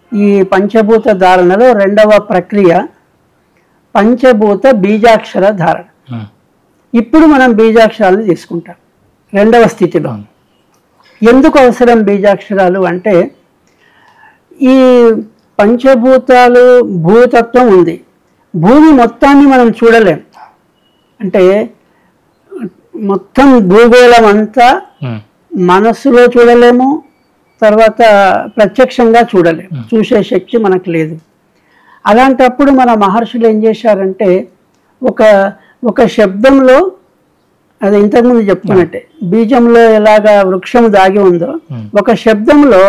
ఈ పంచభూత ధారణలో రెండవ ప్రక్రియ పంచభూత బీజాక్షర ధారణ ఉమ్. ఇప్పుడు మనం బీజాక్షరాలను తీసుకుంటాం రెండవ స్థితిలో ఎందుకు అవసరం బీజాక్షరాలు అంటే ఈ పంచభూతాలు భూతత్వం ఉంది భూమి మొత్తాన్ని మనం చూడలేం అంటే మొత్తం భూగోళం అంతా ఉమ్. మనస్సులో చూడలేము తర్వాత ప్రత్యక్షంగా చూడలేము చూసే శక్తి మనకు లేదు అలాంటప్పుడు మన మహర్షులు ఏం చేశారంటే ఒక ఒక శబ్దంలో అది ఇంతకుముందు చెప్పుకున్నట్టే బీజంలో ఎలాగా వృక్షం దాగి ఉందో Hmm. ఒక శబ్దంలో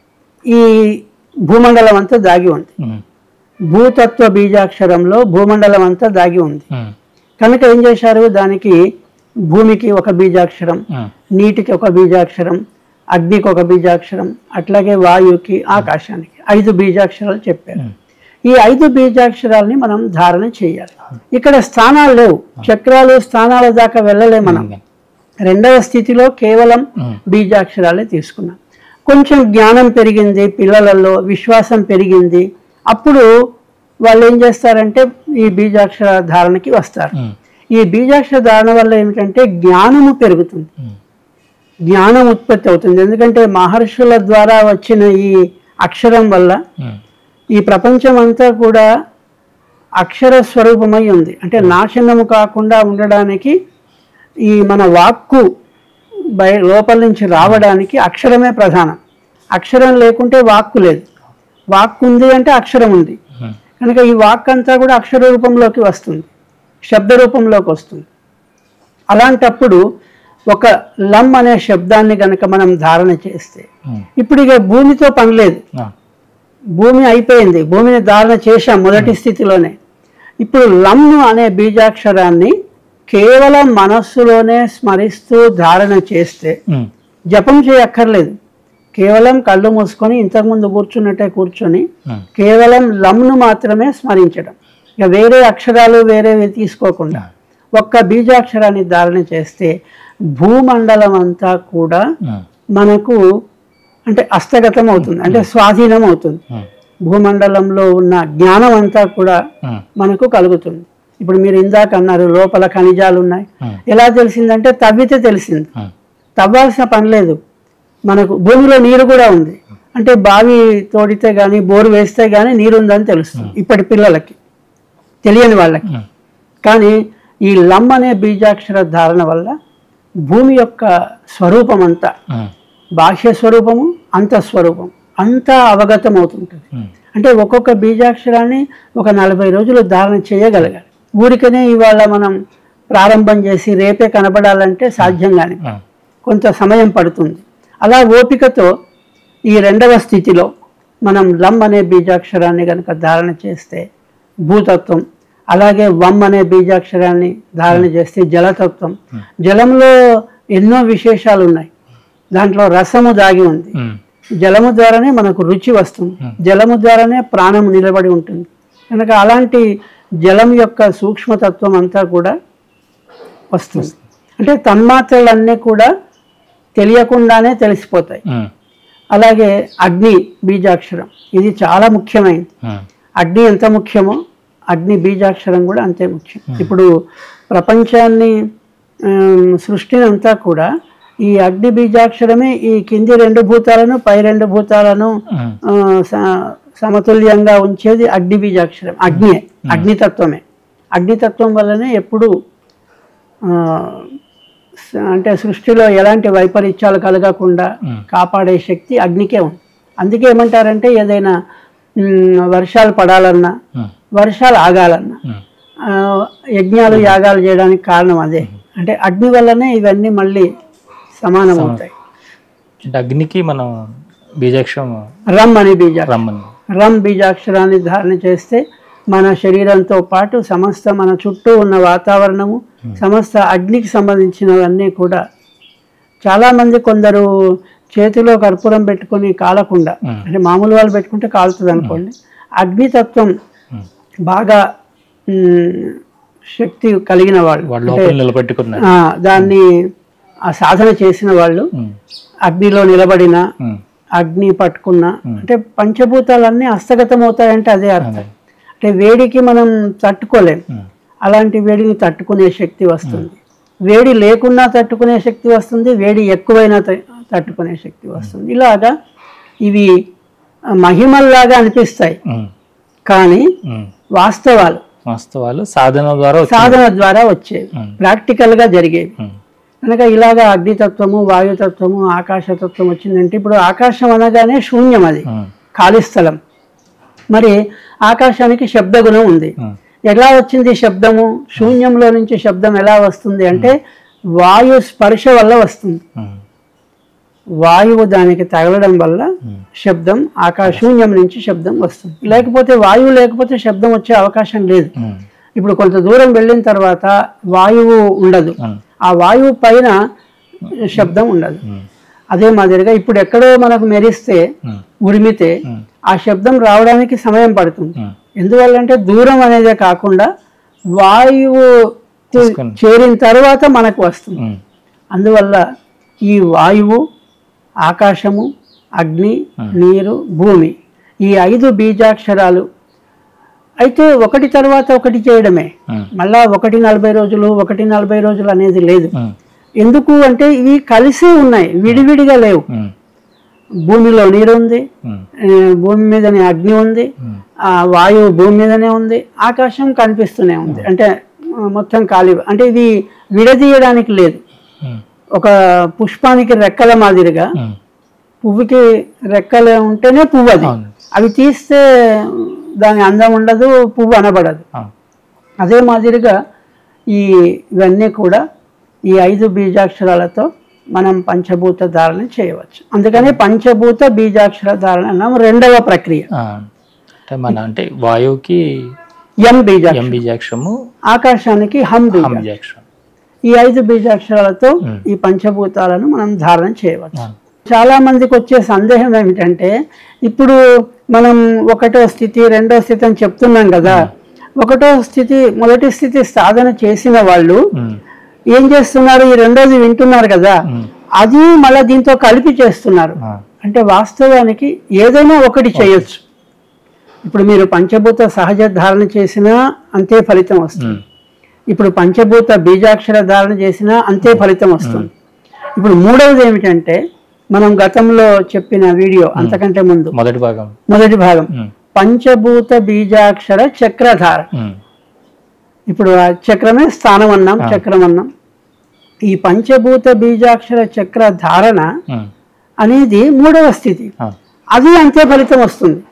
ఈ భూమండలం అంతా దాగి ఉంది ఉమ్. భూతత్వ బీజాక్షరంలో భూమండలం అంతా దాగి ఉంది ఉమ్. కనుక ఏం చేశారు దానికి భూమికి ఒక బీజాక్షరం ఉమ్. నీటికి ఒక బీజాక్షరం అగ్నికి ఒక బీజాక్షరం అట్లాగే వాయువుకి ఆకాశానికి ఐదు బీజాక్షరాలు చెప్పారు ఉమ్. ఈ ఐదు బీజాక్షరాలని మనం ధారణ చేయాలి ఇక్కడ స్థానాలు లేవు చక్రాలు స్థానాల దాకా వెళ్ళలే మనం రెండవ స్థితిలో కేవలం ఉమ్. బీజాక్షరాలే తీసుకున్నాం కొంచెం జ్ఞానం పెరిగింది పిల్లలలో విశ్వాసం పెరిగింది అప్పుడు వాళ్ళు ఏం చేస్తారంటే ఈ బీజాక్షర ధారణకి వస్తారు ఉమ్. ఈ బీజాక్షర ధారణ వల్ల ఏమిటంటే జ్ఞానము పెరుగుతుంది ఉమ్. జ్ఞానం ఉత్పత్తి అవుతుంది ఎందుకంటే మహర్షుల ద్వారా వచ్చిన ఈ అక్షరం వల్ల ఉమ్. ఈ ప్రపంచం అంతా కూడా అక్షర స్వరూపమై ఉంది అంటే నాశనము కాకుండా ఉండడానికి ఈ మన వాక్కు బయ లోపల నుంచి రావడానికి అక్షరమే ప్రధానం అక్షరం లేకుంటే వాక్కు లేదు వాక్కు ఉంది అంటే అక్షరం ఉంది ఉమ్. కనుక ఈ వాక్ అంతా కూడా అక్షర రూపంలోకి వస్తుంది శబ్ద రూపంలోకి వస్తుంది అలాంటప్పుడు ఒక లం అనే శబ్దాన్ని గనక మనం ధారణ చేస్తే ఉమ్. ఇప్పుడు ఇక భూమితో పని లేదు ఆ. భూమి అయిపోయింది భూమిని ధారణ చేశాం మొదటి స్థితిలోనే ఇప్పుడు లమ్ను అనే బీజాక్షరాన్ని కేవలం మనస్సులోనే స్మరిస్తూ ధారణ చేస్తే ఉమ్. జపం చేయక్కర్లేదు కేవలం కళ్ళు మూసుకొని ఇంతకుముందు కూర్చున్నట్టే కూర్చొని ఉమ్. కేవలం లమ్ను మాత్రమే స్మరించడం ఇక వేరే అక్షరాలు వేరేవి తీసుకోకుండా ఒక్క బీజాక్షరాన్ని ధారణ చేస్తే భూమండలం అంతా కూడా ఉమ్. మనకు అంటే హస్తగతం అవుతుంది అంటే స్వాధీనం అవుతుంది ఉమ్. భూమండలంలో ఉన్న జ్ఞానం అంతా కూడా ఉమ్. మనకు కలుగుతుంది ఇప్పుడు మీరు ఇందాక అన్నారు లోపల ఖనిజాలు ఉన్నాయి ఉమ్. ఎలా తెలిసిందంటే తవ్వితే తెలిసింది ఉమ్. తవ్వాల్సిన పని లేదు మనకు భూమిలో నీరు కూడా ఉంది అంటే బావి తోడితే కానీ బోరు వేస్తే కానీ నీరు ఉందని తెలుస్తుంది ఇప్పటి పిల్లలకి తెలియని వాళ్ళకి ఉమ్. కానీ ఈ లమ్ అనే బీజాక్షర ధారణ వల్ల భూమి యొక్క స్వరూపం అంతా ఉమ్. బాహ్య స్వరూపము అంతఃస్వరూపం అంతా అవగతం అవుతుంటుంది ఉమ్. అంటే ఒక్కొక్క బీజాక్షరాన్ని ఒక నలభై రోజులు ధారణ చేయగలగాలి ఊరికనే ఇవాళ మనం ప్రారంభం చేసి రేపే కనపడాలంటే సాధ్యం కాని ఉమ్. కొంత సమయం పడుతుంది అలా ఓపికతో ఈ రెండవ స్థితిలో మనం లమ్ అనే బీజాక్షరాన్ని కనుక ధారణ చేస్తే భూతత్వం అలాగే వమ్ అనే బీజాక్షరాన్ని ధారణ చేస్తే జలతత్వం జలంలో ఎన్నో విశేషాలు ఉన్నాయి దాంట్లో రసము దాగి ఉంది ఉమ్. జలము ద్వారానే మనకు రుచి వస్తుంది జలము ద్వారానే ప్రాణం నిలబడి ఉంటుంది కనుక అలాంటి జలం యొక్క సూక్ష్మతత్వం అంతా కూడా వస్తుంది అంటే తన్మాత్రలన్నీ కూడా తెలియకుండానే తెలిసిపోతాయి ఉమ్. అలాగే అగ్ని బీజాక్షరం ఇది చాలా ముఖ్యమైనది ఉమ్. అగ్ని ఎంత ముఖ్యమో అగ్ని బీజాక్షరం కూడా అంతే ముఖ్యం ఇప్పుడు ప్రపంచాన్ని ఆమ్, సృష్టిని అంతా కూడా ఈ అగ్ని బీజాక్షరమే ఈ కింది రెండు భూతాలను పై రెండు భూతాలను ఉమ్. ఆ, స- సమతుల్యంగా ఉంచేది అగ్ని బీజాక్షరం అగ్నియే అగ్నితత్వమే అగ్నితత్వం వల్లనే ఎప్పుడు ఆ, స- అంటే సృష్టిలో ఎలాంటి వైపరీత్యాలు కలగకుండా ఉమ్. కాపాడే శక్తి అగ్నికే ఉంది అందుకే ఏమంటారంటే ఏదైనా మ్, వర్షాలు పడాలన్నా ఉమ్. వర్షాలు ఆగాలన్నా ఉమ్. ఆ, యజ్ఞాలు యాగాలు చేయడానికి కారణం అదే అంటే అగ్ని వల్లనే ఇవన్నీ మళ్ళీ సమానం అవుతాయి అంటే అగ్నికి మనం బీజాక్షరం రమ్ అని బీజా రమ్మని రమ్ బీజాక్షరాన్ని ధారణ చేస్తే మన శరీరంతో పాటు సమస్త మన చుట్టూ ఉన్న వాతావరణము సమస్త అగ్నికి సంబంధించినవన్నీ కూడా చాలామంది కొందరు చేతిలో కర్పూరం పెట్టుకొని కాలకుండా మ్మ్. అంటే మామూలు వాళ్ళు పెట్టుకుంటే కాలుతుంది అనుకోండి అగ్నితత్వం ఉమ్. బాగా మ్, శక్తి కలిగిన వాళ్ళు వాళ్ళ లోపల నిలబెట్టుకున్నారు ఆ, దాన్ని ఆ సాధన చేసిన వాళ్ళు ఉమ్. అగ్నిలో నిలబడిన ఉమ్. అగ్ని పట్టుకున్నా అంటే పంచభూతాలన్నీ హస్తగతం అవుతాయంటే అదే అర్థం అదే అంటే వేడికి మనం తట్టుకోలేం ఉమ్, అలాంటి వేడిని తట్టుకునే శక్తి వస్తుంది వేడి లేకున్నా తట్టుకునే శక్తి వస్తుంది వేడి ఎక్కువైనా త- తట్టుకునే శక్తి వస్తుంది ఇలాగా ఇవి ఆ, మహిమల్లాగా అనిపిస్తాయి ఉమ్, కానీ ఉమ్. వాస్తవాలు వాస్తవాలు సాధన ద్వారా వచ్చింది. సాధన ద్వారా వచ్చేవి ఉమ్, ప్రాక్టికల్గా జరిగేవి ఉమ్, కనుక ఇలాగా అగ్నితత్వము వాయుతత్వము ఆకాశతత్వం వచ్చిందంటే ఇప్పుడు ఆకాశం అనగానే శూన్యం అది ఉమ్, ఖాళీ స్థలం మరి ఆకాశానికి శబ్దగుణం ఉంది ఉమ్, ఎలా వచ్చింది శబ్దము శూన్యంలో నుంచి శబ్దం ఎలా వస్తుంది అంటే వాయు స్పర్శ వల్ల వస్తుంది ఉమ్, వాయువు దానికి తగలడం వల్ల ఉమ్, శబ్దం ఆకాశ శూన్యం నుంచి శబ్దం వస్తుంది లేకపోతే వాయువు లేకపోతే శబ్దం వచ్చే అవకాశం లేదు ఉమ్, ఇప్పుడు కొంత దూరం వెళ్ళిన తర్వాత వాయువు ఉండదు ఉమ్, ఆ వాయువు పైన శబ్దం ఉండదు ఉమ్, అదే మాదిరిగా ఇప్పుడు ఎక్కడో మనకు మెరిస్తే ఉమ్, ఉరిమితే ఉమ్, ఆ శబ్దం రావడానికి సమయం పడుతుంది ఉమ్, ఎందువల్లంటే దూరం అనేదే కాకుండా వాయువు తి- తీసుకొని. చేరిన తర్వాత మనకు వస్తుంది ఉమ్, అందువల్ల ఈ వాయువు ఆకాశము అగ్ని నీరు భూమి ఈ ఐదు బీజాక్షరాలు అయితే ఒకటి తర్వాత ఒకటి చేయడమే ఉమ్, మళ్ళా ఒకటి నలభై రోజులు ఒకటి నలభై రోజులు అనేది లేదు ఉమ్, ఎందుకు అంటే ఇవి కలిసి ఉన్నాయి విడివిడిగా లేవు ఉమ్, భూమిలో నీరు ఉంది ఉమ్, ఆ, భూమి మీదనే అగ్ని ఉంది ఉమ్, ఆ వాయువు భూమి మీదనే ఉంది ఆకాశం కనిపిస్తూనే ఉంది అంటే ఆ, మొత్తం ఖాళీ అంటే ఇది విడదీయడానికి లేదు ఉమ్, ఒక పుష్పానికి రెక్కల మాదిరిగా ఉమ్, పువ్వుకి రెక్కలు ఉంటేనే పువ్వు అది అవును. అవి తీస్తే దాని అందం ఉండదు పువ్వు అనబడదు ఆ, అదే మాదిరిగా ఈ ఇవన్నీ కూడా ఈ ఐదు బీజాక్షరాలతో మనం పంచభూత ధారణ చేయవచ్చు అందుకని పంచభూత బీజాక్షర ధారణ అన్నాం రెండవ ప్రక్రియ ఆ. అంటే మన అంటే వాయువుకి ఎం బీజాక్షరం ఎం బీజాక్షరము ఆకాశానికి హం హం బీజాక్షరం బీజాక్షరం ఈ ఐదు బీజాక్షరాలతో మ్. ఈ పంచభూతాలను మనం ధారణ చేయవచ్చు ఆ, చాలా మందికి వచ్చే సందేహం ఏమిటంటే ఇప్పుడు మనం ఒకటో స్థితి రెండో స్థితి అని చెప్తున్నాం కదా ఒకటో స్థితి మొదటి స్థితి సాధన చేసిన వాళ్ళు ఉమ్, ఏం చేస్తున్నారు ఈ రెండోది వింటున్నారు కదా ఉమ్, అది మళ్ళీ దీంతో కలిపి చేస్తున్నారు ఆ, అంటే వాస్తవానికి ఏదైనా ఒకటి చేయొచ్చు ఇప్పుడు మీరు పంచభూత సహజ ధారణ చేసినా అంతే ఫలితం వస్తుంది ఉమ్, ఇప్పుడు పంచభూత బీజాక్షర ధారణ చేసినా అంతే ఫలితం వస్తుంది ఇప్పుడు మూడవది ఏమిటంటే మనం గతంలో చెప్పిన వీడియో అంతకంటే ముందు మొదటి భాగం మొదటి భాగం ఉమ్, పంచభూత బీజాక్షర చక్రధార ఉమ్, ఇప్పుడు ఆ చక్రమే స్థానం అన్నాం చక్రం అన్నాం ఈ పంచభూత బీజాక్షర చక్ర ధారణ ఉమ్, అనేది మూడవ స్థితి ఆ, అది అంతే ఫలితం వస్తుంది